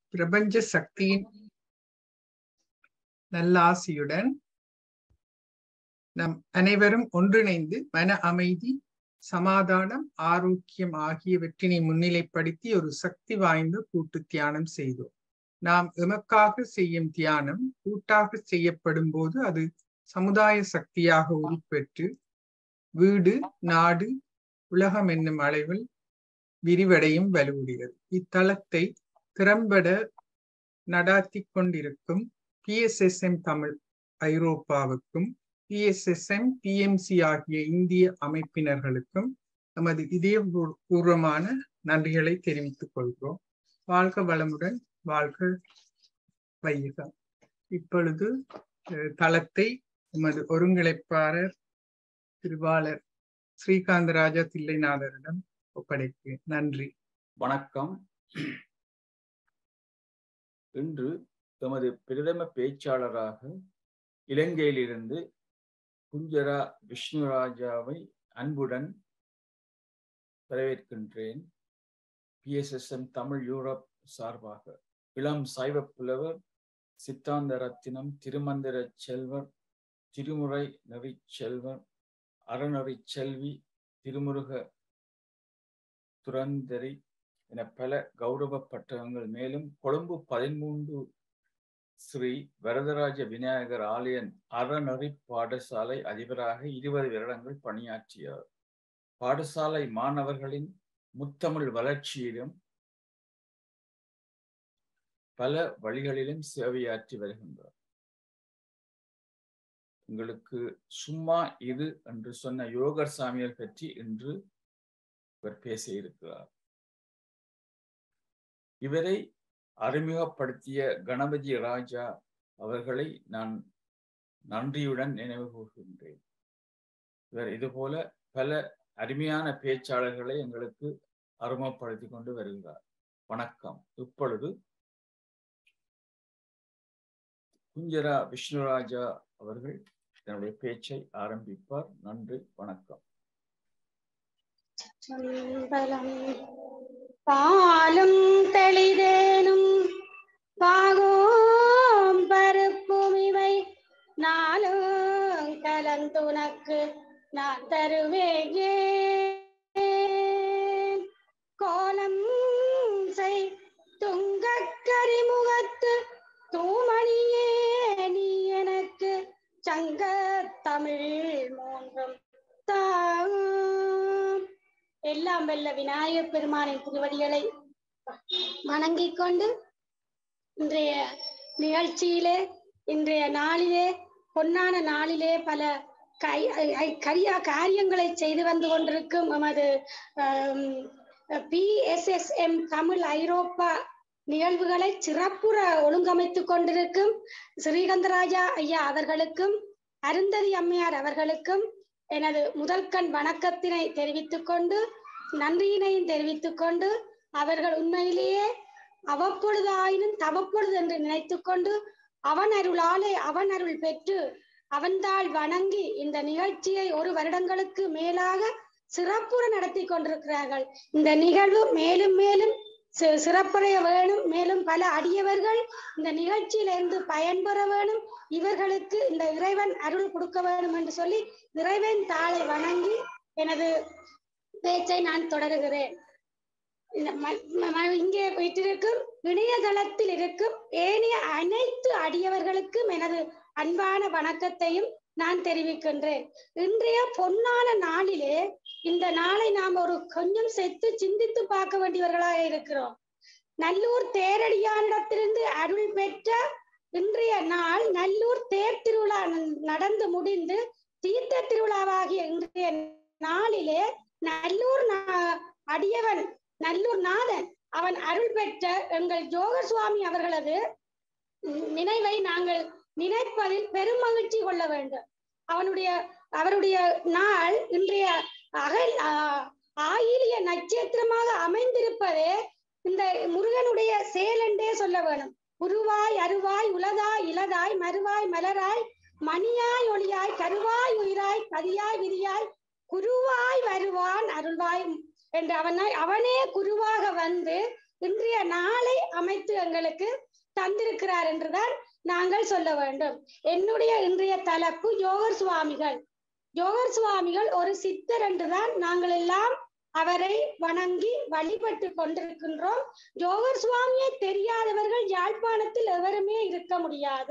பிரபஞ்ச சக்தியின் நல்லாசியுடன் நம் அனைவரும் ஒன்றிணைந்து மன அமைதி சமாதானம் ஆரோக்கியம் ஆகியவற்றினை முன்னிலைப்படுத்தி ஒரு சக்தி வாய்ந்த கூட்டு தியானம் செய்தோம் நாம் எமக்காக செய்யும் தியானம் கூட்டாக செய்யப்படும் போது அது சமுதாய சக்தியாக உருப்பெற்று வீடு நாடு உலகம் என்னும் அளவில் விரிவடையும் வலுவுடையது இத்தலத்தை திறம்பட நடாத்தி கொண்டிருக்கும் பிஎஸ்எஸ்எம் தமிழ் ஐரோப்பாவுக்கும் பிஎஸ்எஸ்எம் பிஎம்சி ஆகிய இந்திய அமைப்பினர்களுக்கும் நமது இதயபூர்வமான நன்றிகளை தெரிவித்துக் கொள்கிறோம் வாழ்க வளமுடன் வாழ்க வையகம் இப்பொழுது தளத்தை நமது ஒருங்கிணைப்பாளர் திருவாளர் ஸ்ரீகாந்தராஜா தில்லைநாதரிடம் ஒப்படைக்கிறேன் நன்றி வணக்கம் இன்று எமது பிரதம பேச்சாளராக இலங்கையிலிருந்து குஞ்சரா விஷ்ணுராஜாவை அன்புடன் வரவேற்கின்றேன் பிஎஸ்எஸ்எம் தமிழ் யூரோப் சார்பாக இளம் சைவ புலவர் சித்தாந்த ரத்தினம் திருமந்திர செல்வர் திருமுறை நெறி செல்வர் அறநெறி செல்வி திருமுருக துரந்தரி என பல கௌரவ பட்டங்கள் மேலும் கொழும்பு பதிமூன்று ஸ்ரீ வரதராஜ விநாயகர் ஆலய அறநெறி பாடசாலை அதிபராக இருபது வருடங்கள் பணியாற்றியார் பாடசாலை மாணவர்களின் முத்தமிழ் வளர்ச்சியிலும் பல வழிகளிலும் சேவையாற்றி வருகின்றார் உங்களுக்கு சும்மா இது என்று சொன்ன யோகர் சாமியார் பற்றி இன்று இவர் பேச இருக்கிறார் இவரை அறிமுகப்படுத்திய கணபதி ராஜா அவர்களை நான் நன்றியுடன் நினைவு கூறுகின்றேன் இவர் இதுபோல பல அருமையான பேச்சாளர்களை எங்களுக்கு அறிமுகப்படுத்தி கொண்டு வருகிறார் வணக்கம் இப்பொழுது குஞ்சரா விஷ்ணுராஜா அவர்கள் தன்னுடைய பேச்சை ஆரம்பிப்பார் நன்றி வணக்கம் பாலும் தெளிதேனும் பாகோம் பருப்பும் இவை நாளும் கலந்துனக்கு நான் தருவேன் கோலம் செய் துங்க கரிமுகத்து தூமணியே நீ எனக்கு சங்க தமிழ் மூன்றும் தாம் எல்லாம் வெல்ல விநாயகப் பெருமானின் திருவடிகளை வணங்கிக் கொண்டு இன்றைய நிகழ்ச்சியிலே இன்றைய நாளிலே பொன்னான நாளிலே பல கை கரியா காரியங்களை செய்து வந்து கொண்டிருக்கும் எமது பிஎஸ்எஸ்எம் தமிழ் ஐரோப்பா நிகழ்வுகளை சிறப்புற ஒழுங்கமைத்துக் கொண்டிருக்கும் ஸ்ரீகந்தராஜா ஐயா அவர்களுக்கும் அருந்ததி அம்மையார் அவர்களுக்கும் எனது முதல்கண் வணக்கத்தினை தெரிவித்துக் கொண்டு நன்றியினையும் தெரிவித்துக் கொண்டு அவர்கள் உண்மையிலேயே அவ்வப்பொழுதாயினும் தவப்பொழுது என்று நினைத்துக் கொண்டு அவன் அருளாலே அவன் அருள் பெற்று அவன்தாள் வணங்கி இந்த நிகழ்ச்சியை ஒரு வருடங்களுக்கு மேலாக சிறப்புற நடத்தி கொண்டிருக்கிறார்கள் இந்த நிகழ்வு மேலும் மேலும் சிறப்புடைய வேணும் மேலும் பல அடியவர்கள் இந்த நிகழ்ச்சியிலிருந்து பயன்பெற வேணும் இவர்களுக்கு இந்த இறைவன் அருள் கொடுக்க வேண்டும் என்று சொல்லி இறைவன் தாளை வணங்கி எனது பேச்சை நான் தொடருகிறேன் இங்கே வீட்டிற்கும் இணையதளத்தில் இருக்கும் ஏனைய அனைத்து அடியவர்களுக்கும் எனது அன்பான வணக்கத்தையும் நான் தெரிவிக்கின்றேன் இன்றைய பொன்னான நாளிலே இந்த நாளை நாம் ஒரு கொஞ்சம் செத்து சிந்தித்து பார்க்க வேண்டியவர்களாக இருக்கிறோம் நல்லூர் தேரடியானிடத்திலிருந்து அருள் பெற்ற இன்றைய நாள் நல்லூர் தேர் திருவிழா நடந்து முடிந்து தீர்த்த திருவிழாவாகிய இன்றைய நாளிலே நல்லூர் அடியவன் நல்லூர் நாதன் அவன் அருள் பெற்ற எங்கள் ஜோகர் சுவாமி அவர்களது நினைவை நாங்கள் நினைப்பதில் பெரும் மகிழ்ச்சி கொள்ள வேண்டும் அவனுடைய அவருடைய நாள் இன்றைய அகல் ஆயிலிய நட்சத்திரமாக அமைந்திருப்பதே இந்த முருகனுடைய செயல் என்றே சொல்ல வேணும் உருவாய் அருவாய் உலதாய் இலதாய் மறுவாய் மலராய் மணியாய் ஒளியாய் கருவாய் உயிராய் கதியாய் விதியாய் குருவாய் வருவான் அருள்வாய் என்று அவனாய் அவனே குருவாக வந்து இன்றைய நாளை அமைத்து எங்களுக்கு தந்திருக்கிறார் என்றுதான் நாங்கள் சொல்ல வேண்டும் என்னுடைய இன்றைய தலைப்பு யோகர் சுவாமிகள் யோகர் சுவாமிகள் ஒரு சித்தர் என்றுதான் நாங்கள் எல்லாம் அவரை வணங்கி வழிபட்டு கொண்டிருக்கின்றோம் யோகர் சுவாமியை தெரியாதவர்கள் யாழ்ப்பாணத்தில் எவருமே இருக்க முடியாது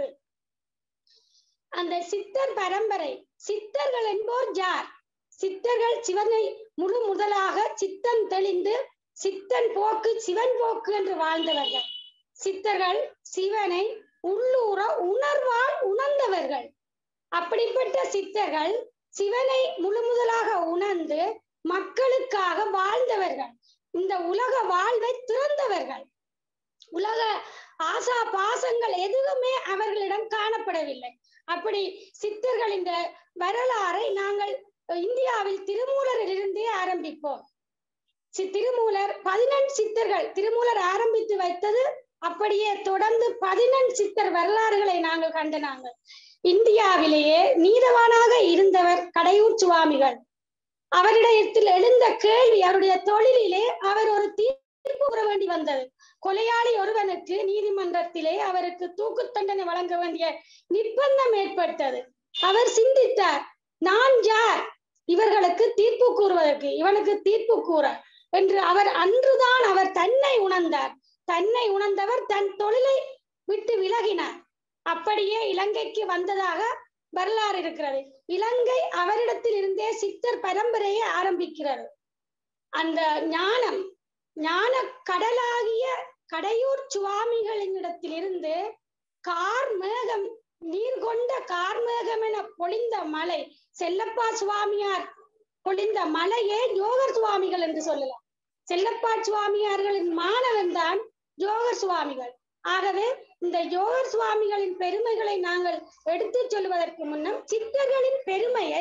அந்த சித்தர் பரம்பரை சித்தர்கள் என்போர் யார் சித்தர்கள் சிவனை முழு முதலாக சித்தன் தெளிந்து சித்தன் போக்கு சிவன் போக்கு என்று வாழ்ந்தவர்கள் சித்தர்கள் சிவனை உள்ளூர உணர்வால் உணர்ந்தவர்கள் அப்படிப்பட்ட சித்தர்கள் சிவனை முழு முதலாக உணர்ந்து மக்களுக்காக வாழ்ந்தவர்கள் இந்த உலக வாழ்வை திறந்தவர்கள் உலக ஆசா பாசங்கள் எதுவுமே அவர்களிடம் காணப்படவில்லை அப்படி சித்தர்கள் இந்த வரலாறை நாங்கள் இந்தியாவில் திருமூலரில் இருந்தே ஆரம்பிப்போம் சி- திருமூலர் பதினெண் சித்தர்கள் திருமூலர் ஆரம்பித்து வைத்தது அப்படியே தொடர்ந்து பதினெண் சித்தர் வரலாறுகளை நாங்கள் கண்டு நாங்கள் இந்தியாவிலேயே நீதவானாக இருந்தவர் கடையூர் சுவாமிகள் அவரிடத்தில் எழுந்த கேள்வி அவருடைய தொழிலிலே அவர் ஒரு தீர்ப்பு கூற வேண்டி வந்தது கொலையாளி ஒருவனுக்கு நீதிமன்றத்திலே அவருக்கு தூக்கு தண்டனை வழங்க வேண்டிய நிர்பந்தம் ஏற்பட்டது அவர் சிந்தித்தார் நான் யார் இவர்களுக்கு தீர்ப்பு கூறுவதற்கு இவனுக்கு தீர்ப்பு கூற என்று அவர் அன்றுதான் அவர் தன்னை உணர்ந்தார் தன்னை உணர்ந்தவர் தன் தொழிலை விட்டு விலகினார் அப்படியே இலங்கைக்கு வந்ததாக வரலாறு இருக்கிறது இலங்கை அவரிடத்தில் இருந்தே சித்தர் பரம்பரையை ஆரம்பிக்கிறது அந்த ஞானம் ஞான கடலாகிய கடையூர் சுவாமிகளிடத்திலிருந்து கார்மேகம் நீர் கொண்ட கார்மேகம் என பொழிந்த மலை செல்லப்பா சுவாமியார் பொழிந்த மலையே யோகர் சுவாமிகள் என்று சொல்லலாம் செல்லப்பா சுவாமியார்களின் மாணவன் தான் யோகர் சுவாமிகள் ஆகவே இந்த யோகர் சுவாமிகளின் பெருமைகளை நாங்கள் எடுத்து சொல்வதற்கு முன்னம் சித்தர்களின் பெருமையை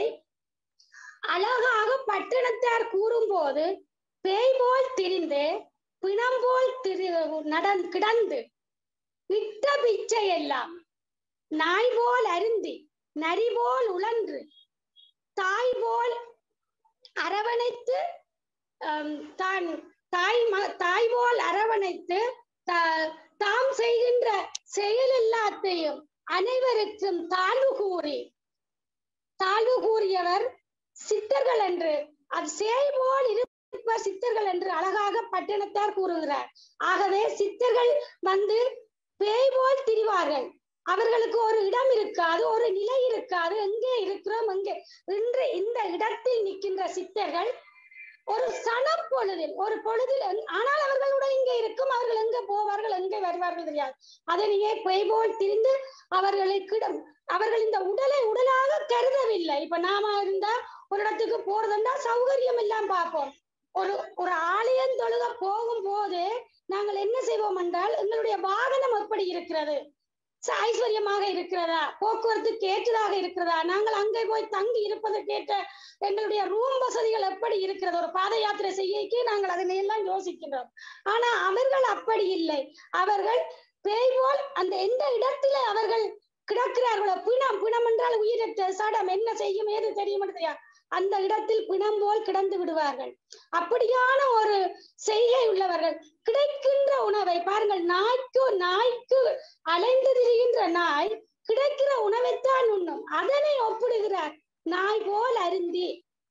அழகாக பட்டணத்தார் கூறும்போது பேய் போல் திரிந்து பிணம் போல் திரு நடந் கிடந்து விட்ட பிச்சை எல்லாம் நாய் போல் அருந்தி நரி போல் உழன்று தாய் போல் அரவணைத்து ஆம், தான் தாய் ம- தாய் போல் அரவணைத்து தா- தாம் செய்கின்ற செயல் எல்லாத்தையும் அனைவருக்கும் தாழ்வு கூறி தாழ்வு கூறியவர் சித்தர்கள் என்று அது சேய் போல் இருப்ப சித்தர்கள் என்று அழகாக பட்டணத்தார் கூறுகிறார் ஆகவே சித்தர்கள் வந்து பேய் போல் திரிவார்கள் அவர்களுக்கு ஒரு இடம் இருக்காது ஒரு நிலை இருக்காது எங்கே இருக்கிறோம் எங்கே இன்று இந்த இடத்தில் நிற்கின்ற சித்தர்கள் ஒரு சனம் பொழுதில் ஒரு பொழுதில் எங்- ஆனால் அவர்களுடன் இங்கே இருக்கும் அவர்கள் எங்க போவார்கள் எங்கே வருவார்கள் தெரியாது அதனையே பொய் போல் திரிந்து அவர்களுக்கிடம் அவர்கள் இந்த உடலை உடலாக கருதவில்லை இப்ப நாம இருந்தா ஒரு இடத்துக்கு போறதுன்னா சௌகரியம் எல்லாம் பார்ப்போம் ஒரு ஒரு ஆலயம் தொழுக போகும்போது நாங்கள் என்ன செய்வோம் என்றால் எங்களுடைய வாகனம் எப்படி இருக்கிறது ச- ஐஸ்வர்யமாக இருக்கிறதா போக்குவரத்துக்கு ஏற்றதாக இருக்கிறதா நாங்கள் அங்கே போய் தங்கி இருப்பதற்கு ஏற்ற எங்களுடைய ரூம் வசதிகள் எப்படி இருக்கிறது ஒரு பாத யாத்திரை செய்யக்கு நாங்கள் அதனை எல்லாம் யோசிக்கின்றோம் ஆனா அவர்கள் அப்படி இல்லை அவர்கள் பேய் போல் அந்த எந்த இடத்தில அவர்கள் கிடக்கிறார்களோ பிணம் பிணம் என்றால் உயிரற்ற சடம் என்ன செய்யும் ஏது தெரியும் என்று தெரியாது அந்த இடத்தில் பிணம் போல் கிடந்து விடுவார்கள் அப்படியான ஒரு செய்கை உள்ளவர்கள் கிடைக்கின்ற உணவை பாருங்கள் நாய்க்கு நாய்க்கு அலைந்து திரிகின்ற நாய் கிடைக்கிற உணவைத்தான் உண்ணும் அதனை ஒப்பிடுகிறார் நாய் போல் அருந்தி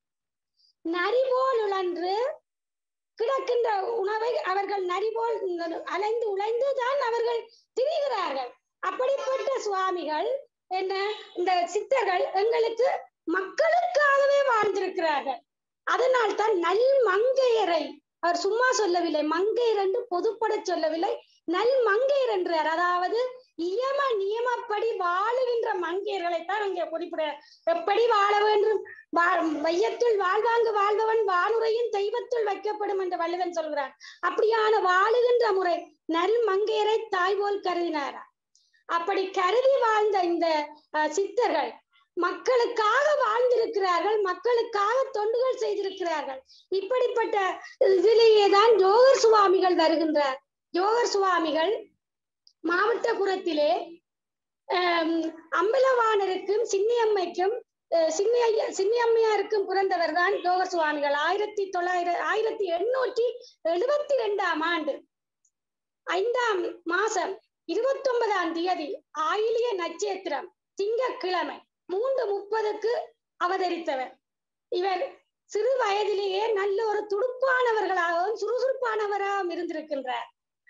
நரி போல் உழன்று கிடக்கின்ற உணவை அவர்கள் நரி போல் அலைந்து உழைந்து தான் அவர்கள் திரிகிறார்கள் அப்படிப்பட்ட சுவாமிகள் என்ன இந்த சித்தர்கள் எங்களுக்கு மக்களுக்காகவே வாழ்ந்திருக்கிறார்கள் அதனால் தான் நல் மங்கையரை அவர் சும்மா சொல்லவில்லை மங்கையர் என்று பொதுப்பட சொல்லவில்லை நல் மங்கையர் என்றார் அதாவது இயம நியமப்படி வாழுகின்ற மங்கையர்களைத்தான் அங்கே குறிப்பிட எப்படி வாழ வேண்டும் வா- வையத்துள் வாழ்வாங்கு வாழ்பவன் வானுரையும் தெய்வத்துள் வைக்கப்படும் என்று வள்ளுவன் சொல்கிறார் அப்படியான வாழுகின்ற முறை நல் மங்கையரை தாய் போல் கருதினாரா அப்படி கருதி வாழ்ந்த இந்த அஹ், சித்தர்கள் மக்களுக்காக வாழ்ந்திருக்கிறார்கள் மக்களுக்காக தொண்டுகள் செய்திருக்கிறார்கள் இப்படிப்பட்ட இதிலேயே தான் யோகர் சுவாமிகள் வருகின்றார் யோகர் சுவாமிகள் மாவட்டபுரத்திலே ஆம், அம்பலவாணருக்கும் சின்னியம்மைக்கும் அஹ், சின்னிய சின்னியம்மையாருக்கும் பிறந்தவர் தான் யோகர் சுவாமிகள் ஆயிரத்தி தொள்ளாயிரம் ஆயிரத்தி எண்ணூற்றி எழுபத்தி ரெண்டாம் ஆண்டு ஐந்தாம் மாசம் இருபத்தி ஒன்பதாம் தேதி ஆயிலிய நட்சத்திரம் திங்கட்கிழமை மூன்று முப்பதுக்கு அவதரித்தவர் இவர் சிறு வயதிலேயே நல்ல ஒரு துடுப்பானவர்களாகவும் சுறுசுறுப்பானவராகவும் இருந்திருக்கின்றார்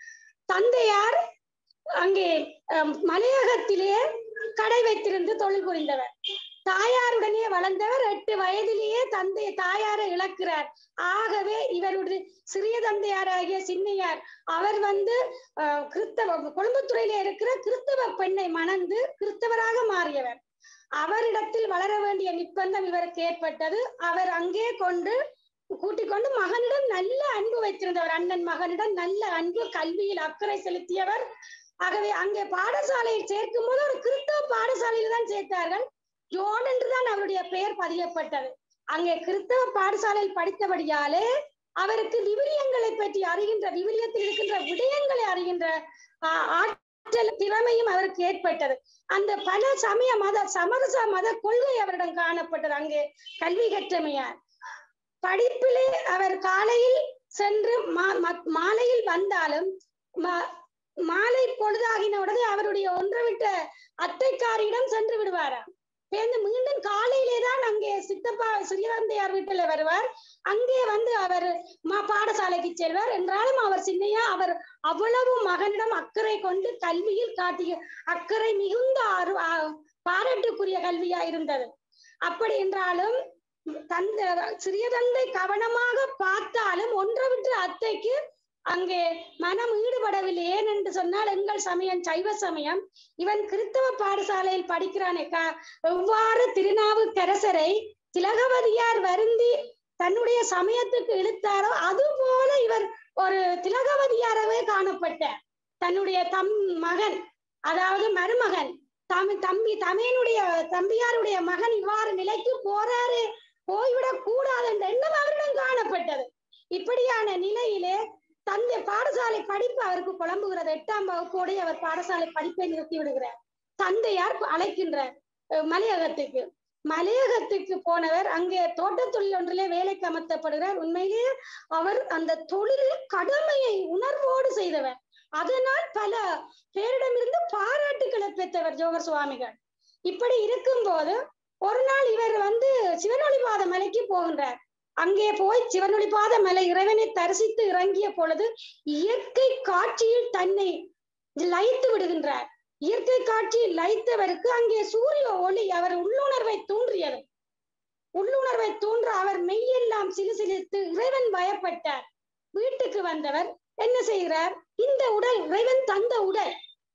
தந்தையார் அங்கே அஹ், மலையகத்திலே கடை வைத்திருந்து தொழில் புரிந்தவர் தாயாருடனே வளர்ந்தவர் எட்டு வயதிலேயே தந்தை தாயாரை இழக்கிறார் ஆகவே இவருடைய சிறிய தந்தையாராகிய சின்னையார் அவர் வந்து அஹ், கிறிஸ்தவ கொழும்புத்துறையில இருக்கிற கிறிஸ்தவ பெண்ணை மணந்து கிறிஸ்தவராக மாறியவர் அவரிடத்தில் வளர வேண்டிய நிர்பந்தம் இவருக்கு ஏற்பட்டது அவர் அங்கே கொண்டு கூட்டிக் கொண்டு மகனிடம் நல்ல அன்பு வைத்திருந்தவர் அண்ணன் மகனிடம் நல்ல அன்பு கல்வியில் அக்கறை செலுத்தியவர் ஆகவே அங்கே பாடசாலையில் சேர்க்கும் போது ஒரு கிறிஸ்தவ பாடசாலையில் தான் சேர்த்தார்கள் ஜோன் என்றுதான் அவருடைய பெயர் பதியப்பட்டது அங்கே கிறிஸ்தவ பாடசாலையில் படித்தபடியாலே அவருக்கு விவிலியங்களை பற்றி அறிகின்ற விவிலியத்தில் இருக்கின்ற விடயங்களை அறிகின்ற ஆஹ், ஆற்றல் திறமையும் அவருக்கு ஏற்பட்டது அந்த பல சமய மத சமரச மத கொள்கை அவரிடம் காணப்பட்டது அங்கே கல்வி கற்றமையார் படிப்பிலே அவர் காலையில் சென்று மா- ம- மாலையில் வந்தாலும் மா- மாலை பொழுதாகின உடனே அவருடைய ஒன்றுவிட்ட அத்தைக்காரியிடம் சென்று விடுவாராம் பேருந்து மீண்டும் காலையிலே தான் அங்கே சித்தப்பா சிறியதந்தையார் வீட்டுல வருவார் அங்கே வந்து அவர் மா பாடசாலைக்கு செல்வார் என்றாலும் அவர் சின்னையா அவர் அவ்வளவு மகனிடம் அக்கறை கொண்டு கல்வியில் காட்டிய அக்கறை மிகுந்த அரு- ஆ- பாராட்டுக்குரிய கல்வியா இருந்தது அப்படி என்றாலும் தந்தை சிறிய தந்தை கவனமாக பார்த்தாலும் ஒன்றை விட்டு அத்தைக்கு அங்கே மனம் ஈடுபடவில்லை ஏன் என்று சொன்னால் எங்கள் சமயம் சைவ சமயம் இவன் கிறிஸ்தவ பாடசாலையில் படிக்கிறானே க- எவ்வாறு திருநாவுக்கரசரை திலகவதியார் வருந்தி தன்னுடைய சமயத்துக்கு இழுத்தாரோ அது போல இவர் ஒரு திலகவதியாரவே காணப்பட்ட தன்னுடைய தம் மகன் அதாவது மருமகன் தம் தம்பி தமையனுடைய தம்பியாருடைய மகன் இவ்வாறு நிலைக்கு போறாரு போய்விடக் கூடாது என்ற எண்ணம் அவரிடம் காணப்பட்டது இப்படியான நிலையிலே தந்தை பாடசாலை படிப்பு அவருக்கு குழம்புகிறது எட்டாம் வகுப்போடு அவர் பாடசாலை படிப்பை நிறுத்தி விடுகிறார் தந்தையார் அழைக்கின்றார் அஹ், மலையகத்துக்கு மலையகத்துக்கு போனவர் அங்கே தோட்டத் தொழில் ஒன்றிலே வேலைக்கு அமர்த்தப்படுகிறார் உண்மையிலேயே அவர் அந்த தொழிலில் கடமையை உணர்வோடு செய்தவர் அதனால் பல பேரிடமிருந்து பாராட்டுக்களை பெற்றவர் ஜோகர் சுவாமிகள் இப்படி இருக்கும்போது ஒரு நாள் இவர் வந்து சிவனொளிபாத மலைக்கு போகின்றார் அங்கே போய் சிவனொளிபாத மலை இறைவனை தரிசித்து இறங்கிய பொழுது இயற்கை காட்சியில் தன்னை லயித்து விடுகின்றார் இயற்கை காட்சியில் லயித்தவருக்கு அங்கே சூரிய ஒளி அவர் உள்ளுணர்வை தூண்டியது உள்ளுணர்வை தூன்ற அவர் மெய்யெல்லாம் சிலுசிலுத்து இறைவன் பயப்பட்டார் வீட்டுக்கு வந்தவர் என்ன செய்கிறார் இந்த உடல் இறைவன் தந்த உடல்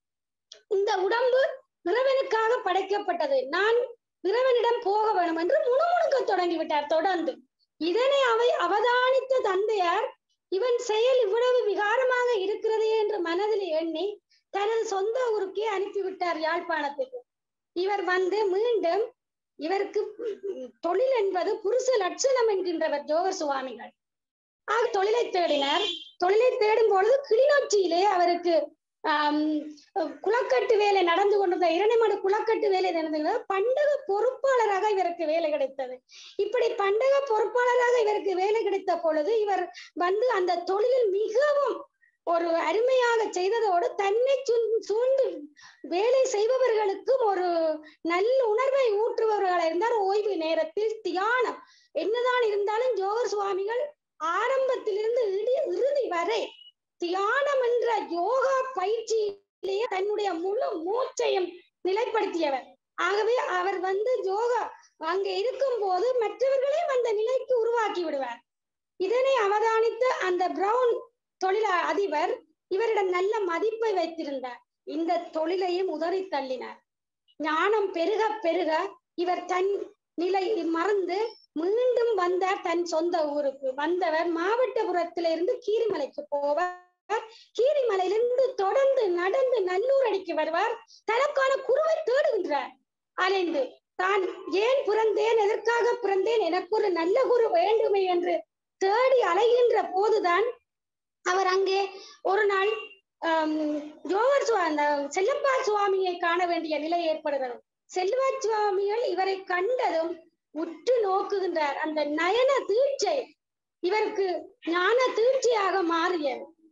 இந்த உடம்பு இறைவனுக்காக படைக்கப்பட்டது நான் இறைவனிடம் போக வேண்டும் என்று முணுமுணுக்க தொடங்கி விட்டார் தொடர்ந்து இதனை அவை அவதானித்த தந்தையார் இவன் செயல் இவ்வளவு விகாரமாக இருக்கிறதே என்று மனதில் எண்ணி தனது சொந்த ஊருக்கே அனுப்பிவிட்டார் யாழ்ப்பாணத்துக்கு இவர் வந்து மீண்டும் இவருக்கு உம், தொழில் என்பது புருஷ லட்சணம் என்கின்றவர் ஜோகர் சுவாமிகள் ஆக தொழிலை தேடினார் தொழிலை தேடும் பொழுது கிளிநொச்சியிலே அவருக்கு ஆம், குளக்கட்டு வேலை நடந்து கொண்டிருந்த இரணைமடு குளக்கட்டு வேலை நடந்தது பண்டக பொறுப்பாளராக இவருக்கு வேலை கிடைத்தது இப்படி பண்டக பொறுப்பாளராக இவருக்கு வேலை கிடைத்த பொழுது இவர் வந்து அந்த தொழிலில் மிகவும் ஒரு அருமையாக செய்ததோடு தன்னை சூழ்- சூழ்ந்து வேலை செய்பவர்களுக்கும் ஒரு நல்ல உணர்வை ஊற்றுபவர்களாக இருந்தார் ஓய்வு நேரத்தில் தியானம் என்னதான் இருந்தாலும் ஜோகர் சுவாமிகள் ஆரம்பத்திலிருந்து இடி- இறுதி வரை தியானம் என்ற யோகா பயிற்சியிலேயே தன்னுடைய முழு மூச்சையும் நிலைப்படுத்தியவர் ஆகவே அவர் வந்து யோகா அங்கே இருக்கும் போது மற்றவர்களையும் அந்த நிலைக்கு உருவாக்கி விடுவார் இதனை அவதானித்த அந்த பிரவுன் தொழில அதிபர் இவரிடம் நல்ல மதிப்பை வைத்திருந்தார் இந்த தொழிலையும் உதறி தள்ளினார் ஞானம் பெருக பெருக இவர் தன் நிலை மறந்து மீண்டும் வந்தார் தன் சொந்த ஊருக்கு வந்தவர் மாவட்டபுரத்திலிருந்து கீரிமலைக்கு போவார் கீரிமலையிலிருந்து தொடர்ந்து நடந்து நல்லூர் அடிக்கு வருவார் தனக்கான குருவை தேடுகின்றார் அலைந்து தான் ஏன் பிறந்தேன் எதற்காக பிறந்தேன் எனக்கு ஒரு நல்ல குரு வேண்டுமே என்று தேடி அலைகின்ற போதுதான் அவர் அங்கே ஒரு நாள் ஆம், ஜோகர் சுவா அந்த செல்லப்பா சுவாமியை காண வேண்டிய நிலை ஏற்படுகிறது செல்வா சுவாமிகள் இவரை கண்டதும் உற்று நோக்குகின்றார் அந்த நயன தீட்சை இவருக்கு ஞான தீட்சையாக மாறியது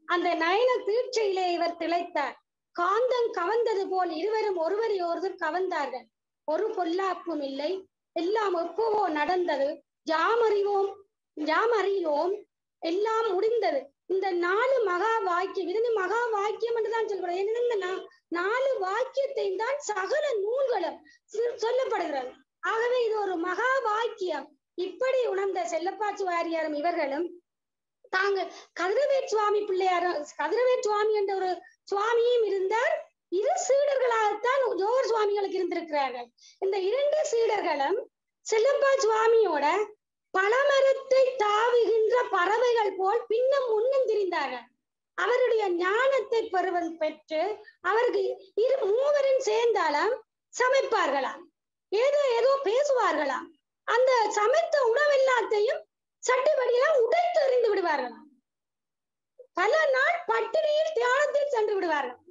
அந்த நயன தீட்சையிலே இவர் திளைத்தார் காந்தம் கவர்ந்தது போல் இருவரும் ஒருவரை ஒருவர் கவர்ந்தார்கள் ஒரு பொல்லாப்பும் இல்லை எல்லாம் எப்பவோ நடந்தது யாம் அறிவோம் யாம் அறியோம் எல்லாம் முடிந்தது இந்த நாலு மகா வாக்கியம் இது மகா வாக்கியம் என்றுதான் சொல்கிறோம் ஏன்னா இந்த நா- நாலு வாக்கியத்தையும் தான் சகல நூல்களும் சொ- சொல்லப்படுகிறது ஆகவே இது ஒரு மகா வாக்கியம் இப்படி உணர்ந்த செல்லப்பாச்சி வாரியாரும் இவர்களும் தாங்க கதிரவேட் சுவாமி பிள்ளையாரும் கதிரவேட் சுவாமி என்ற ஒரு சுவாமியும் இருந்தார் இரு சீடர்களாகத்தான் ஜோகர் சுவாமிகளுக்கு இருந்திருக்கிறார்கள் இந்த இரண்டு சீடர்களும் செல்லப்பா சுவாமியோட பழமரத்தை தாவுகின்ற பறவைகள் போல் பின்னும் முன்னும் திரிந்தார்கள் அவருடைய ஞானத்தை பெறுவன் பெற்று அவருக்கு இரு மூவரும் சேர்ந்தாலும் சமைப்பார்களாம் ஏதோ ஏதோ பேசுவார்களாம் அந்த சமைத்த உணவு எல்லாத்தையும் சட்டிபடியெல்லாம் உடைத்து எறிந்து விடுவார்களாம் பல நாள் பட்டினியில் தியானத்தில் சென்று விடுவார்கள்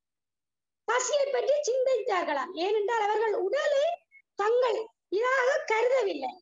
பசியை பற்றி சிந்தித்தார்களாம் ஏனென்றால் அவர்கள் உடலை தங்கள் இதாக கருதவில்லை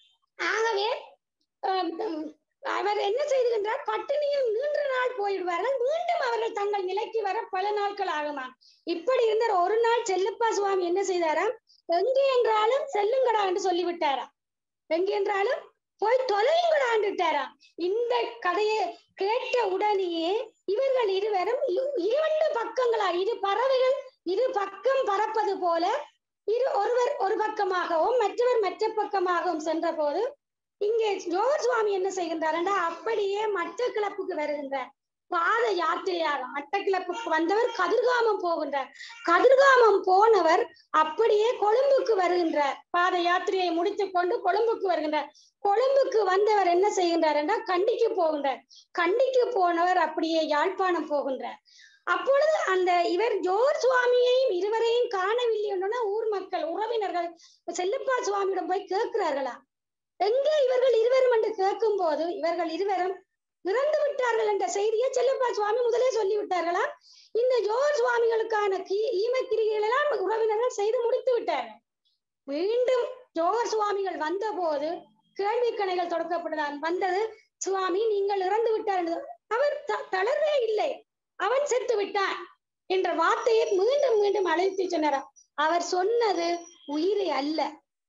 ஆகவே ஆம், ஆம், அவர் என்ன செய்துகின்றார் பட்டினியில் நீண்ட நாள் போயிடுவார்கள் மீண்டும் அவர்கள் தங்கள் நிலைக்கு வர பல நாட்கள் ஆகுமாம் இப்படி இருந்த ஒரு நாள் செல்லப்பா சுவாமி என்ன செய்தாராம் எங்கே என்றாலும் செல்லுங்கடா என்று சொல்லிவிட்டாராம் எங்கே என்றாலும் போய் தொலையுங்கடான்னுட்டாராம் இந்த கதையை கேட்ட உடனேயே இவர்கள் இருவரும் இ- இரண்டு பக்கங்களா இரு பறவைகள் இரு பக்கம் பறப்பது போல இரு ஒருவர் ஒரு பக்கமாகவும் மற்றவர் மற்ற பக்கமாகவும் சென்ற போது இங்கே ஜோகர் சுவாமி என்ன செய்கின்றார் அப்படியே மட்டக்கிளப்புக்கு வருகின்றார் பாத யாத்திரையாக மட்டக்கிளப்புக்கு வந்தவர் கதிர்காமம் போகின்றார் கதிர்காமம் போனவர் அப்படியே கொழும்புக்கு வருகின்றார் பாத யாத்திரையை முடித்துக் கொண்டு கொழும்புக்கு வருகின்றார் கொழும்புக்கு வந்தவர் என்ன செய்கின்றார் என்றால் கண்டிக்கு போகின்றார் கண்டிக்கு போனவர் அப்படியே யாழ்ப்பாணம் போகின்றார் அப்பொழுது அந்த இவர் ஜோர் சுவாமியையும் இருவரையும் காணவில்லை என்றோன்னா ஊர் மக்கள் உறவினர்கள் செல்லப்பா சுவாமியிடம் போய் கேட்கிறார்களா எங்கே இவர்கள் இருவரும் என்று கேட்கும் போது இவர்கள் இருவரும் இறந்து விட்டார்கள் என்ற செய்தியை செல்லப்பா சுவாமி முதலே சொல்லி விட்டார்களா இந்த ஜோர் சுவாமிகளுக்கான கீ ஈமக்கிரிகள் எல்லாம் உறவினர்கள் செய்து முடித்து விட்டார்கள் மீண்டும் ஜோகர் சுவாமிகள் வந்த போது கேள்வி கணைகள் தொடக்கப்பட்டதான் வந்தது சுவாமி நீங்கள் இறந்து விட்டார் என்று. அவர் த- தளர்வே இல்லை அவன் செத்து விட்டான் என்ற வார்த்தையை மீண்டும் மீண்டும் அழைத்து சொன்னாராம் அவர் சொன்னது உயிரை அல்ல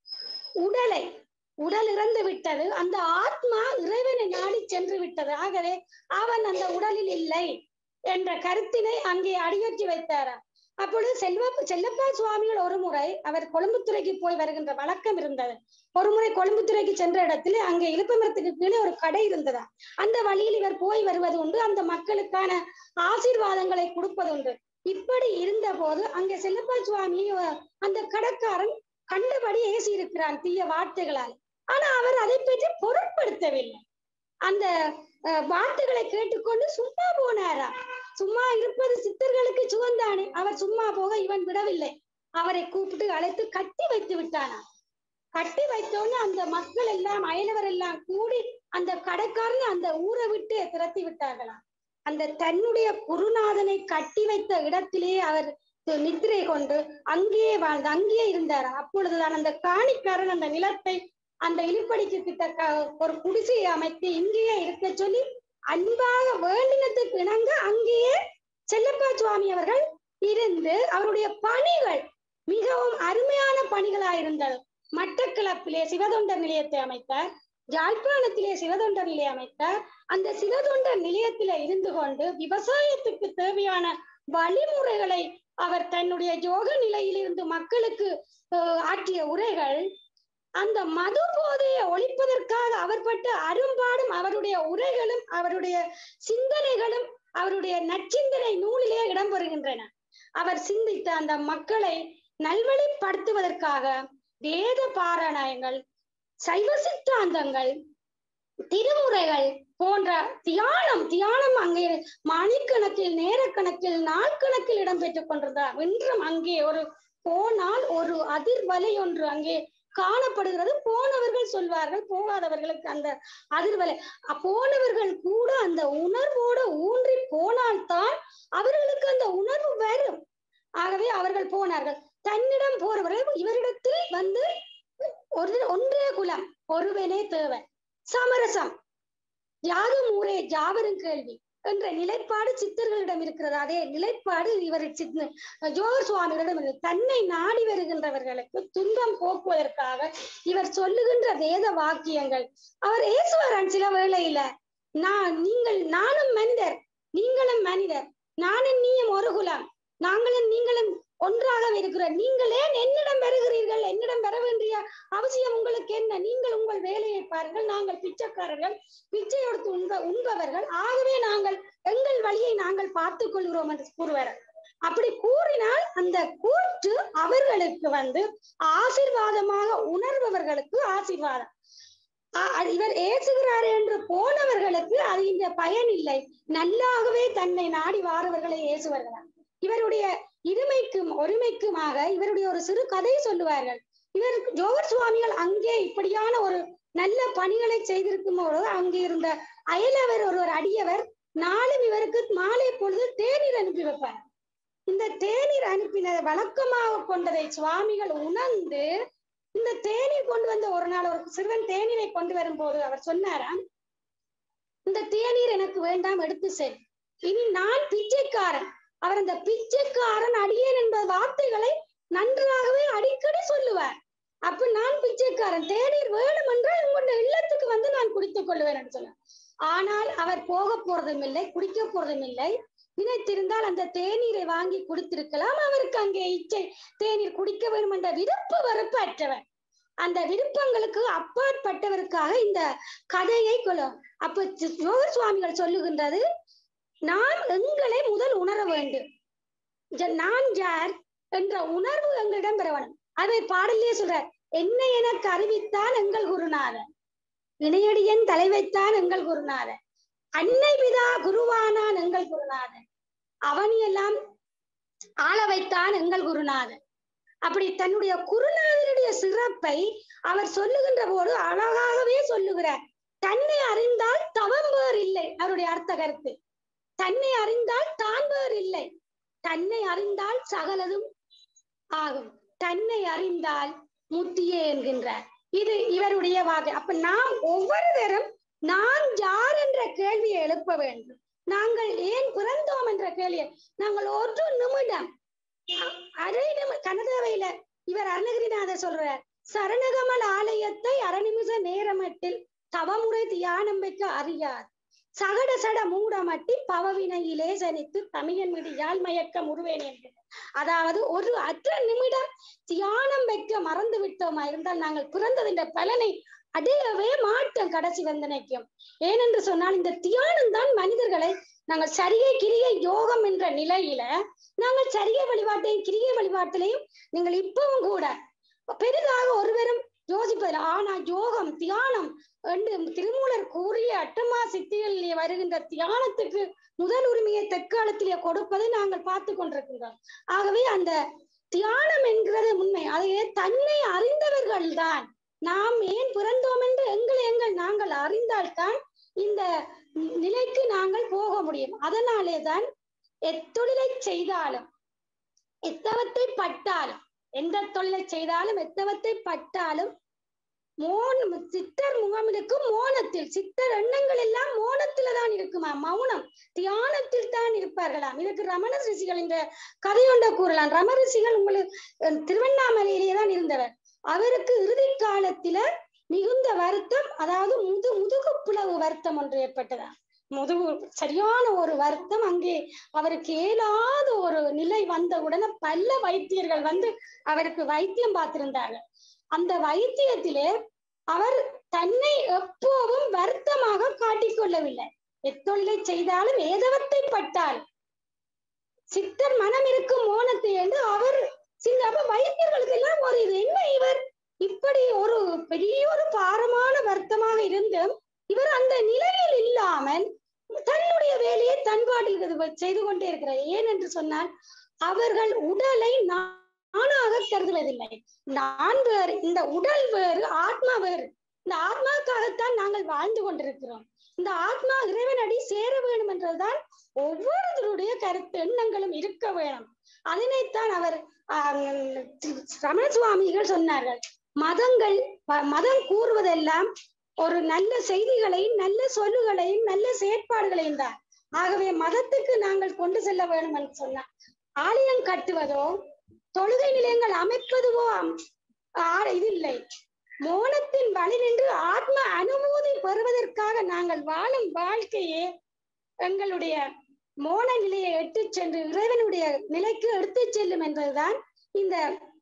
உடலை உடல் இறந்து விட்டது அந்த ஆத்மா இறைவனை நாடி சென்று விட்டது ஆகவே அவன் அந்த உடலில் இல்லை என்ற கருத்தினை அங்கே அடியொற்றி வைத்தாராம் அப்பொழுது செல்வ செல்லப்பா சுவாமிகள் ஒரு முறை அவர் கொழும்புத்துறைக்கு போய் வருகின்ற வழக்கம் இருந்தது ஒரு முறை கொழும்புத்துறைக்கு சென்ற இடத்துல அங்கே இழுப்பமரத்துக்கு கீழே ஒரு கடை இருந்ததா அந்த வழியில் இவர் போய் வருவது உண்டு அந்த மக்களுக்கான ஆசீர்வாதங்களை கொடுப்பது உண்டு இப்படி இருந்த போது அங்கே செல்லப்பா சுவாமி அஹ், அந்த கடைக்காரன் கண்டபடி ஏசி இருக்கிறான் தீய வார்த்தைகளால் ஆனா அவர் அதை பற்றி பொருட்படுத்தவில்லை அந்த அஹ், வார்த்தைகளை கேட்டுக்கொண்டு சும்மா போனாரா சும்மா இருப்பது சித்தர்களுக்கு சுகந்தானே அவர் சும்மா போக இவன் விடவில்லை அவரை கூப்பிட்டு அழைத்து கட்டி வைத்து விட்டானா கட்டி வைத்தோன்னு அந்த மக்கள் எல்லாம் அயலவர் எல்லாம் கூடி அந்த கடைக்காரனை அந்த ஊரை விட்டு திரட்டி விட்டார்களாம் அந்த தன்னுடைய குருநாதனை கட்டி வைத்த இடத்திலே அவர் தி- நித்திரை கொண்டு அங்கேயே வாழ்ந்து அங்கேயே இருந்தார் அப்பொழுதுதான் அந்த காணிக்காரன் அந்த நிலத்தை அந்த இழுப்படிக்கு கிட்ட க- ஒரு குடிசையை அமைத்து இங்கேயே இருக்க சொல்லி அன்பாக வேண்டினத்துக்கு இணங்க அங்கேயே செல்லப்பா சுவாமி அவர்கள் இருந்து அவருடைய பணிகள் மிகவும் அருமையான பணிகளாயிருந்தது மட்டக்களப்பிலே சிவதொண்டர் நிலையத்தை அமைத்தார் யாழ்ப்பாணத்திலே சிவதொண்டர் நிலையம் அமைத்தார் அந்த சிவதொண்டர் நிலையத்திலே இருந்து கொண்டு விவசாயத்துக்கு தேவையான வழிமுறைகளை அவர் தன்னுடைய யோக நிலையிலிருந்து மக்களுக்கு அஹ், ஆற்றிய உரைகள் அந்த மது போதையை ஒழிப்பதற்காக அவர் பட்ட அரும்பாடும் அவருடைய உரைகளும் அவருடைய சிந்தனைகளும் அவருடைய நற்சிந்தனை நூலிலே இடம்பெறுகின்றன அவர் சிந்தித்த அந்த மக்களை நல்வழிப்படுத்துவதற்காக வேத பாராயணங்கள் சைவ சித்தாந்தங்கள் திருமுறைகள் போன்ற தியானம் தியானம் அங்கே மணிக்கணக்கில் நேரக்கணக்கில் நாட்கணக்கில் இடம்பெற்றுக் கொண்டிருந்தார் இன்றும் அங்கே ஒரு போனால் ஒரு அதிர்வலை ஒன்று அங்கே காணப்படுகிறது போனவர்கள் சொல்வார்கள் போகாதவர்களுக்கு அந்த அதிர்வலை அ- போனவர்கள் கூட அந்த உணர்வோடு ஊன்றி போனால்தான் அவர்களுக்கு அந்த உணர்வு வரும் ஆகவே அவர்கள் போனார்கள் தன்னிடம் போறவர்கள் இவரிடத்தில் வந்து ஒரு ஒன்றே குலம் ஒருவனே தேவன் சமரசம் யாதும் ஊரே ஜாவரும் கேள்வி என்ற நிலைப்பாடு சித்தர்களிடம் இருக்கிறது அதே நிலைப்பாடு இவர் சித் ஜோகர் சுவாமிகளிடம் இருக்கிறது தன்னை நாடி வருகின்றவர்களுக்கு துன்பம் போக்குவதற்காக இவர் சொல்லுகின்ற வேத வாக்கியங்கள் அவர் ஏசுவாரான் சில வேளையில நான் நீங்கள் நானும் மனிதர் நீங்களும் மனிதர் நானும் நீயும் ஒரு குலம் நாங்களும் நீங்களும் ஒன்றாக இருக்கிறோம் நீங்கள் ஏன் என்னிடம் வருகிறீர்கள் என்னிடம் வர வேண்டிய அவசியம் உங்களுக்கு என்ன நீங்கள் உங்கள் வேலையை பாருங்கள் நாங்கள் பிச்சைக்காரர்கள் பிச்சை எடுத்து உண்ப உண்பவர்கள் ஆகவே நாங்கள் எங்கள் வழியை நாங்கள் பார்த்துக் கொள்கிறோம் என்று கூறுவார் அப்படி கூறினால் அந்த கூற்று அவர்களுக்கு வந்து ஆசீர்வாதமாக உணர்பவர்களுக்கு ஆசீர்வாதம் ஆ- அ- இவர் ஏசுகிறார் என்று போனவர்களுக்கு அது இந்த பயன் இல்லை நல்லாகவே தன்னை நாடி வாரவர்களை ஏசுவார்களாம் இவருடைய இருமைக்கும் ஒருமைக்குமாக இவருடைய ஒரு சிறு கதை சொல்லுவார்கள் இவர் ஜோகர் சுவாமிகள் அங்கே இப்படியான ஒரு நல்ல பணிகளை செய்திருக்கும் போது அங்கே இருந்த அயலவர் ஒருவர் அடியவர் நாளும் இவருக்கு மாலை பொழுது தேநீர் அனுப்பி வைப்பார் இந்த தேநீர் அனுப்பின வழக்கமாக கொண்டதை சுவாமிகள் உணர்ந்து இந்த தேநீர் கொண்டு வந்த ஒரு நாள் ஒரு சிறுவன் தேநீரை கொண்டு வரும்போது அவர் சொன்னாராம் இந்த தேநீர் எனக்கு வேண்டாம் எடுத்து செல் இனி நான் பிச்சைக்காரன் அவர் அந்த பிச்சைக்காரன் அடியேன் என்ற வார்த்தைகளை நன்றாகவே அடிக்கடி சொல்லுவார் அப்ப நான் பிச்சைக்காரன் தேநீர் வேணும் என்றால் உங்களுடைய இல்லத்துக்கு வந்து நான் குடித்துக் கொள்வேன் என்று சொன்னார் ஆனால் அவர் போக போறதும் இல்லை குடிக்க போறதும் இல்லை நினைத்திருந்தால் அந்த தேநீரை வாங்கி குடித்திருக்கலாம் அவருக்கு அங்கே இச்சை தேநீர் குடிக்க வேண்டும் என்ற விருப்பு வெறுப்பு அற்றவர் அந்த விருப்பங்களுக்கு அப்பாற்பட்டவருக்காக இந்த கதையை கொள்ளும் அப்ப சி- யோக சுவாமிகள் சொல்லுகின்றது நாம் எங்களை முதல் உணர வேண்டும் ஜ- நான் யார் என்ற உணர்வு எங்களிடம் பெற வேண்டும் அதை பாடலே சொல்றார் என்னை எனக்கு அறிவித்தான் எங்கள் குருநாதன் இணையடியன் தலைவைத்தான் எங்கள் குருநாதன் அன்னை பிதா குருவானான் எங்கள் குருநாதன் அவனையெல்லாம் ஆள வைத்தான் எங்கள் குருநாதன் அப்படி தன்னுடைய குருநாதனுடைய சிறப்பை அவர் சொல்லுகின்ற போது அழகாகவே சொல்லுகிறார் தன்னை அறிந்தால் தவம் வேறு இல்லை அவருடைய அர்த்த கருத்து தன்னை அறிந்தால் தான் வேறு இல்லை தன்னை அறிந்தால் சகலதும் ஆகும் தன்னை அறிந்தால் முத்தியே என்கின்றார் இது இவருடைய வாக்கு அப்ப நாம் ஒவ்வொருவரும் நான் யார் என்ற கேள்வியை எழுப்ப வேண்டும் நாங்கள் ஏன் பிறந்தோம் என்ற கேள்வியை நாங்கள் ஒரு நிமிடம் அ- அரை நிமி கனதாவையில இவர் அருணகிரிநாதர் சொல்றார் சரணகமல் ஆலயத்தை அரை நிமிஷ நேரமட்டில் தவமுறை தியானம் வைக்க அறியார் சகட சட மூடமட்டி பவவினையிலே சனித்து தமிழன் மீது யாழ் மயக்கம் உருவேன் என்கிறார் அதாவது ஒரு அற்ற நிமிடம் தியானம் வைக்க மறந்து விட்டோமா இருந்தால் நாங்கள் பிறந்ததின் பலனை அடையவே மாட்டோம் கடைசி வந்தனைக்கும் ஏனென்று சொன்னால் இந்த தியானம் தான் மனிதர்களை நாங்கள் சரியை கிரியை யோகம் என்ற நிலையில நாங்கள் சரியை வழிபாட்டையும் கிரியை வழிபாட்டிலையும் நீங்கள் இப்பவும் கூட பெரிதாக ஒருவரும் யோசிப்பதில்லை ஆனா யோகம் தியானம் என்று திருமூலர் கூறிய அட்டமா சித்திகளிலே வருகின்ற தியானத்துக்கு முதல் உரிமையை தற்காலத்திலே கொடுப்பதை நாங்கள் பார்த்து கொண்டிருக்கின்றோம் ஆகவே அந்த தியானம் என்கிறது உண்மை அதையே தன்னை அறிந்தவர்கள் தான் நாம் ஏன் பிறந்தோம் என்று எங்களை எங்கள் நாங்கள் அறிந்தால்தான் இந்த நிலைக்கு நாங்கள் போக முடியும் அதனாலே தான் எத்தொழிலை செய்தாலும் எத்தவத்தை பட்டாலும் எந்த தொழிலை செய்தாலும் எத்தவத்தை பட்டாலும் மோன் சித்தர் முகமிருக்கும் மோனத்தில் சித்தர் எண்ணங்கள் எல்லாம் மோனத்துல தான் இருக்குமா மௌனம் தியானத்தில் தான் இருப்பார்களாம் இதுக்கு ரமண ரிஷிகள் இந்த கதையொண்ட கூறலாம் ரம ரிஷிகள் உங்களுக்கு அஹ், திருவண்ணாமலையிலே தான் இருந்தவர் அவருக்கு இறுதி காலத்தில மிகுந்த வருத்தம் அதாவது முது முதுகு பிளவு வருத்தம் ஒன்று ஏற்பட்டதா முதுகு சரியான ஒரு வருத்தம் அங்கே அவருக்கு இயலாத ஒரு நிலை வந்த உடனே பல வைத்தியர்கள் வந்து அவருக்கு வைத்தியம் பார்த்திருந்தார்கள் அந்த வைத்தியத்திலே அவர் தன்னை எப்போதும் வருத்தமாக காட்டிக்கொள்ளவில்லை எத்தொழிலை செய்தாலும் ஏதவத்தை பட்டால் சித்தர் மனம் இருக்கும் மோனத்தை என்று அவர் சில அப்ப வைத்தியர்களுக்கு எல்லாம் ஒரு இது என்ன இவர் இப்படி ஒரு பெரிய ஒரு பாரமான வருத்தமாக இருந்தும் இவர் அந்த நிலையில் இல்லாமல் தன்னுடைய வேலையை தன்பாட்டில் இது செய்து கொண்டே இருக்கிறார் ஏன் என்று சொன்னால் அவர்கள் உடலை நானாக கருதுவதில்லை நான் வேறு இந்த உடல் வேறு ஆத்மா வேறு இந்த ஆத்மாவுக்காகத்தான் நாங்கள் வாழ்ந்து கொண்டிருக்கிறோம் இந்த ஆத்மா இறைவனடி சேர வேண்டும் என்றதுதான் ஒவ்வொருத்தருடைய கருத்து எண்ணங்களும் இருக்க வேணும் அதனைத்தான் அவர் ஆஹ், ரமண சுவாமிகள் சொன்னார்கள் மதங்கள் ப- மதம் கூறுவதெல்லாம் ஒரு நல்ல செய்திகளையும் நல்ல சொல்லுகளையும் நல்ல செயற்பாடுகளையும் தான் ஆகவே மதத்துக்கு நாங்கள் கொண்டு செல்ல வேண்டும் என்று சொன்னார் ஆலயம் கட்டுவதோ தொழுகை நிலையங்கள் அமைப்பதுவோ அம்- ஆ- இது இல்லை மோனத்தின் வழி நின்று ஆத்ம அனுபூதி பெறுவதற்காக நாங்கள் வாழும் வாழ்க்கையே எங்களுடைய மோன நிலையை எட்டு சென்று இறைவனுடைய நிலைக்கு எடுத்து செல்லும் என்பதுதான் இந்த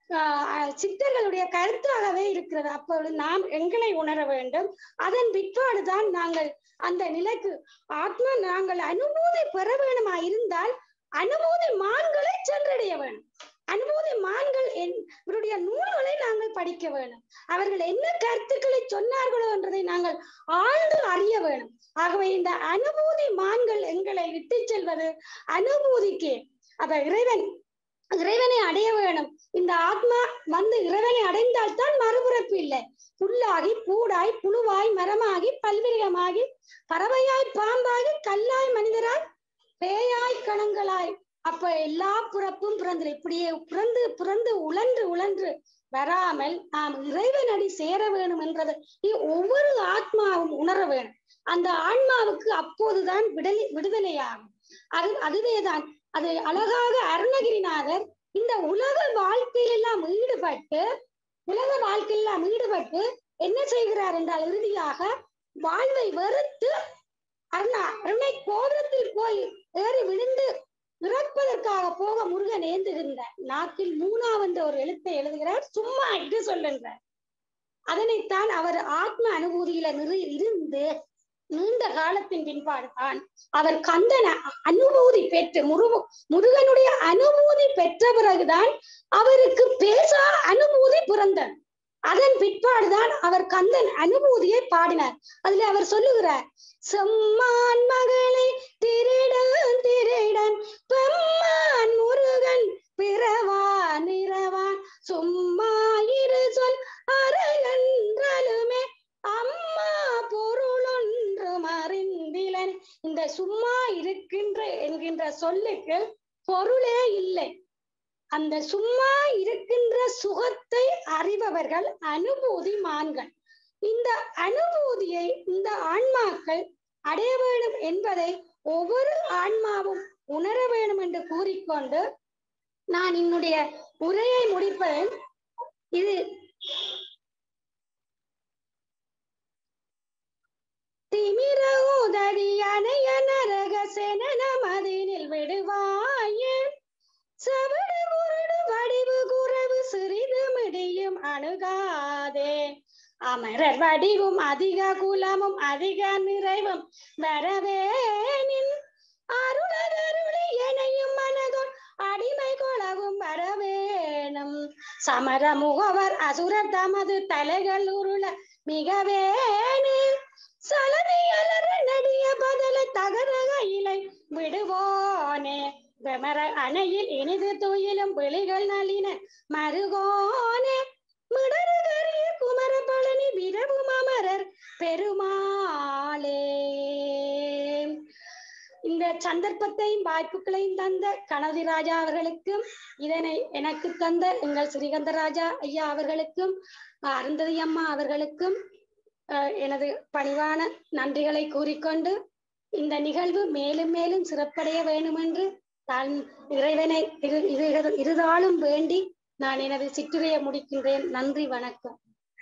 ஆஹ், சித்தர்களுடைய கருத்தாகவே இருக்கிறது அப்பொழுது நாம் எங்களை உணர வேண்டும் அதன் பிற்பாடுதான் நாங்கள் அந்த நிலைக்கு ஆத்மா நாங்கள் அனுபூதி பெற வேணுமா இருந்தால் அனுபூதி மான்களை சென்றடைய வேண்டும் அனுபூதி மான்கள் என்- இவருடைய நூல்களை நாங்கள் படிக்க வேண்டும் அவர்கள் என்ன கருத்துக்களை சொன்னார்களோ என்றதை நாங்கள் ஆழ்ந்து அறிய வேண்டும் ஆகவே இந்த அனுபூதி மான்கள் எங்களை விட்டு செல்வது அனுபூதிக்கு அப்ப இறைவன் இறைவனை அடைய வேணும் இந்த ஆத்மா வந்து இறைவனை அடைந்தால் தான் மறுபிறப்பு இல்லை புல்லாகி பூடாய் புழுவாய் மரமாகி பல்விருகமாகி பறவையாய் பாம்பாகி கல்லாய் மனிதராய் பேயாய் கணங்களாய் அப்ப எல்லா பிறப்பும் பிறந்து இப்படியே பிறந்து பிறந்து உழன்று உழன்று வராமல் நாம் இறைவனடி சேர வேணும் என்றது இ- ஒவ்வொரு ஆத்மாவும் உணர வேணும் அந்த ஆன்மாவுக்கு அப்போதுதான் விடலி விடுதலையாகும் அது அதுவேதான் அது அழகாக அருணகிரிநாதர் இந்த உலக வாழ்க்கையில் எல்லாம் ஈடுபட்டு உலக வாழ்க்கையில் எல்லாம் ஈடுபட்டு என்ன செய்கிறார் என்றால் இறுதியாக வாழ்வை வெறுத்து அருணா அருணை கோபுரத்தில் போய் ஏறி விழுந்து இறப்பதற்காக போக முருகன் ஏந்துகின்ற நாக்கில் மூணாவென்ற ஒரு எழுத்தை எழுதுகிறார் சும்மா இது சொல்லுகிறார் அதனைத்தான் அவர் ஆத்ம அனுபூதியில நிறு இருந்து நீண்ட காலத்தின் பின்பாடு தான் அவர் கந்தன அனுபூதி பெற்று முருகு முருகனுடைய அனுபூதி பெற்ற பிறகுதான் அவருக்கு பேசா அனுபூதி பிறந்தது அதன் பிற்பாடுதான் அவர் கந்தன் அனுபூதியை பாடினார் அதுல அவர் சொல்லுகிறார் செம்மான் மகளை திருடன் திருடன் பெம்மான் முருகன் பிறவான் இரவான் சும்மா இரு சொல் அறகன்றலுமே அம்மா பொருளொன்றும் அறிந்திலன் இந்த சும்மா இருக்கின்ற என்கின்ற சொல்லுக்கு பொருளே இல்லை அந்த சும்மா இருக்கின்ற சுகத்தை அறிபவர்கள் அனுபூதி மான்கள் இந்த அனுபூதியை இந்த ஆன்மாக்கள் அடைய வேண்டும் என்பதை ஒவ்வொரு ஆன்மாவும் உணர வேண்டும் என்று கூறிக்கொண்டு நான் என்னுடைய உரையை முடிப்பேன் இது திமிர உதடி அணைய நரக செனன மதினில் விடுவாயே சவடு முரடு வடிவு குறைவு சிறிது மிடியும் அணுகாதே அமரர் வடிவும் அதிக குலமும் அதிக நிறைவும் வரவேனின் அருளருளி எனையும் மனதோன் அடிமை கொளவும் வரவேணும் சமர முகவர் அசுரர் தமது தலைகள் உருள மிகவேனே சலனை அலற நடிய பதல தகரக இலை விடுவோனே விமர அணையில் இனிது துயிலும் விழிகள் நளின மருகோனே மிடருகரிய குமர பழனி விரவும் அமரர் பெருமாளே இந்த சந்தர்ப்பத்தையும் வாய்ப்புகளையும் தந்த கணதி ராஜா அவர்களுக்கும் இதனை எனக்கு தந்த எங்கள் ஸ்ரீகந்த ராஜா ஐயா அவர்களுக்கும் அருந்ததி அம்மா அவர்களுக்கும் அஹ், எனது பணிவான நன்றிகளை கூறிக்கொண்டு இந்த நிகழ்வு மேலும் மேலும் சிறப்படைய வேண்டும் என்று நான் இறைவனை இரு இரு- இருதாலும் வேண்டி நான் எனது சிற்றுரையை முடிக்கின்றேன் நன்றி வணக்கம்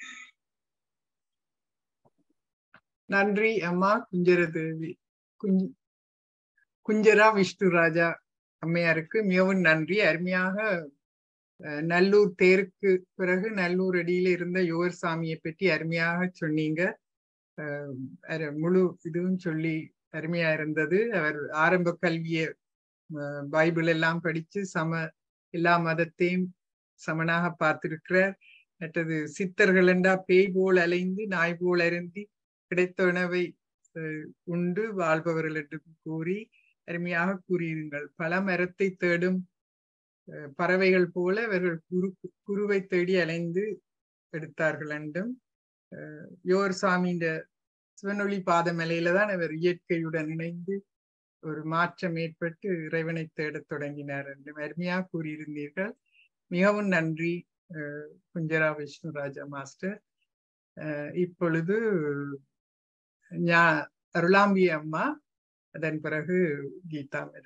நன்றி அம்மா குஞ்சரதேவி குஞ் குஞ்சரா விஷ்ணு ராஜா அம்மையாருக்கு மிகவும் நன்றி அருமையாக அஹ், நல்லூர் தேருக்கு பிறகு நல்லூர் அடியில இருந்த யுவர் சாமியை பற்றி அருமையாக சொன்னீங்க அஹ், அரு- முழு இதுவும் சொல்லி அருமையா இருந்தது அவர் ஆரம்ப கல்வியை அஹ், பைபிள் எல்லாம் படிச்சு சம எல்லா மதத்தையும் சமனாக பார்த்திருக்கிறார் மற்றது சித்தர்கள் என்றா பேய் போல் அலைந்து நாய் போல் அருந்தி கிடைத்த உணவை அஹ், உண்டு வாழ்பவர்கள் என்று கூறி அருமையாக கூறியிருங்கள் பல மரத்தை தேடும் அஹ், பறவைகள் போல அவர்கள் குரு குருவை தேடி அலைந்து எடுத்தார்கள் என்றும் அஹ், யோர் சாமியின் சிவனொளி பாதமலையில தான் அவர் இயற்கையுடன் இணைந்து ஒரு மாற்றம் ஏற்பட்டு இறைவனை தேடத் தொடங்கினார் என்றும் அருமையாக கூறியிருந்தீர்கள் மிகவும் நன்றி அஹ், குஞ்சரா விஷ்ணுராஜா மாஸ்டர் அஹ், இப்பொழுது ஞா அருளாம்பி அம்மா அதன் பிறகு கீதா